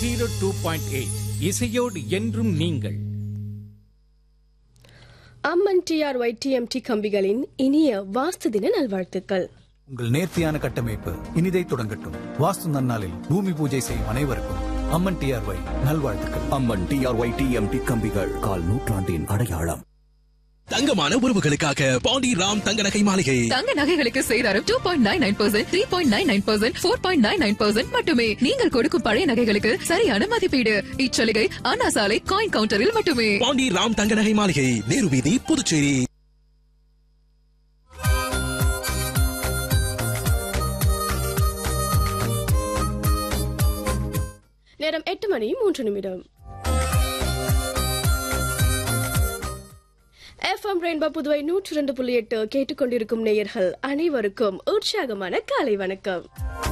zero two point eight இசையோடு என்றும் நீங்கள் அம்மன் டிஆர்ஒய் டிஎம்டி கம்பிகளின் இனிய வாஸ்து தின நல்வாழ்த்துக்கள் உங்கள் நேர்த்தியான கட்டமைப்பு இனிதை தொடங்கட்டும் வாஸ்து நன்னாளில் பூமி பூஜை செய்யும் அனைவருக்கும் அம்மன் டிஆர்ஒய் நல்வாழ்த்துக்கள் அம்மன் டிஆர்ஒய் டிஎம்டி கம்பிகள் கால் நூற்றாண்டின் அடையாளம் தங்கமான உறவுகளுக்காக பாண்டி ராம் தங்க நகை மாளிகை தங்க நகைகளுக்கு சேதாரம் two point nine nine percent three point nine nine percent four point nine nine percent மட்டுமே நீங்கள் கொடுக்கும் பழைய நகைகளுக்கு சரியான மதிப்பீடு இச்சலுகை அண்ணா சாலை காயின் கவுண்டரில் மட்டுமே பாண்டி ராம் தங்க நகை மாளிகை நேரு வீதி புதுச்சேரி நேரம் எட்டு மணி மூன்று நிமிடம் எஃப்எம் ரெயின்பா புதுவை நூற்றி ரெண்டு புள்ளி எட்டு கேட்டுக்கொண்டிருக்கும் நேயர்கள் அனைவருக்கும் உற்சாகமான காலை வணக்கம்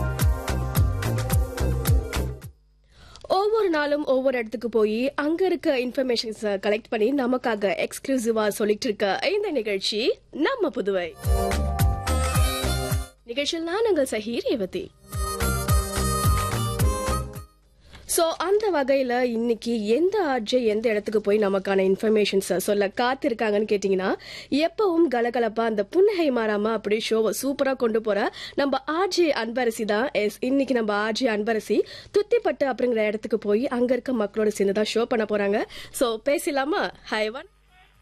ஒவ்வொரு நாளும் ஒவ்வொரு இடத்துக்கு போய் அங்க இருக்க இன்ஃபர்மேஷன்ஸ் கலெக்ட் பண்ணி நமக்காக எக்ஸ்க்ளூசிவா சொல்லிட்டு இருக்க இந்த நிகழ்ச்சி நம்ம புதுவை நிகழ்ச்சியில் நான் உங்கள் சஹீர் ரேவதி ஸோ அந்த வகையில் இன்னைக்கு எந்த ஆர்ஜே எந்த இடத்துக்கு போய் நமக்கான இன்ஃபர்மேஷன்ஸை சொல்ல காத்திருக்காங்கன்னு கேட்டிங்கன்னா எப்பவும் கலகலப்பா அந்த புன்னகை மாறாம அப்படி ஷோவை சூப்பராக கொண்டு போற நம்ம ஆர்ஜே அன்பரசி தான் எஸ் இன்னைக்கு நம்ம ஆர்ஜே அன்பரசி துத்திப்பட்டு அப்படிங்கிற இடத்துக்கு போய் அங்கே இருக்க மக்களோட சேர்ந்து தான் ஷோ பண்ண போறாங்க ஸோ பேசலாமா ஹாய் ஒன்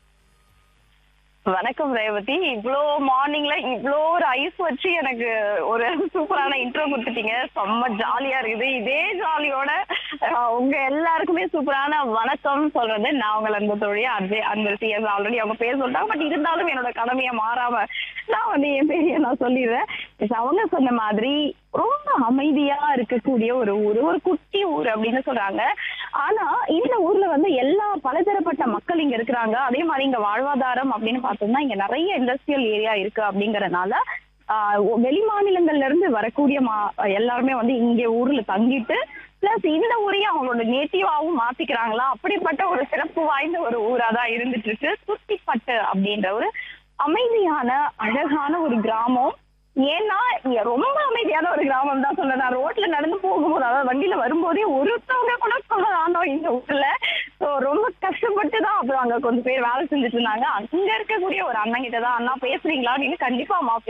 வணக்கம் ரேவதி இவ்ளோ மார்னிங்ல இவ்ளோ ஒரு ஐஸ் வச்சு எனக்கு ஒரு சூப்பரான இன்ட்ரோ கொடுத்துட்டீங்க செம்ம ஜாலியா இருக்குது இதே ஜாலியோட அஹ், உங்க எல்லாருக்குமே சூப்பரான வணக்கம் சொல்றது நான் உங்கள் அன்பு தோழி அஜய் அன்பு சிஎஸ் ஆல்ரெடி அவங்க பேர் சொல்லிட்டாங்க பட் இருந்தாலும் என்னோட கடமையை மாறாம நான் வந்து என் பேரைய நான் சொல்லிடுறேன் Yes, அவங்க சொன்ன மாதிரி ரொம்ப அமைதியா இருக்கக்கூடிய ஒரு ஊர் ஒரு குட்டி ஊர் அப்படின்னு சொல்றாங்க ஆனா இந்த ஊர்ல வந்து எல்லா பலதரப்பட்ட மக்கள் இங்க இருக்கிறாங்க அதே மாதிரி இங்க வாழ்வாதாரம் அப்படின்னு பார்த்தோம்னா இங்க நிறைய இண்டஸ்ட்ரியல் ஏரியா இருக்கு அப்படிங்கறதுனால ஆஹ் வெளி மாநிலங்கள்ல இருந்து வரக்கூடிய மா எல்லாருமே வந்து இங்க ஊர்ல தங்கிட்டு பிளஸ் இந்த ஊரையும் அவங்களோட நேட்டிவாவும் மாத்திக்கிறாங்களா அப்படிப்பட்ட ஒரு சிறப்பு வாய்ந்த ஒரு ஊரா தான் இருந்துட்டு இருக்கு சுத்திப்பட்டு அப்படின்ற ஒரு அமைதியான அழகான ஒரு கிராமம் ஏன்னா இங்க ரொம்ப அமைதியான ஒரு கிராமம் தான் சொல்ல நான் ரோட்ல நடந்து போகும்போது அதாவது வண்டியில வரும்போதே ஒருத்தவங்க கூட சொல்லலாம் இந்த ஊர்ல ஸோ ரொம்ப கஷ்டப்பட்டு தான் அப்புறம் அங்க கொஞ்சம் பேர் வேலை செஞ்சுட்டு இருந்தாங்க அங்க இருக்கக்கூடிய ஒரு அண்ணன் கிட்ட தான் அண்ணா பேசுறீங்களா அப்படின்னு கண்டிப்பா அம்மா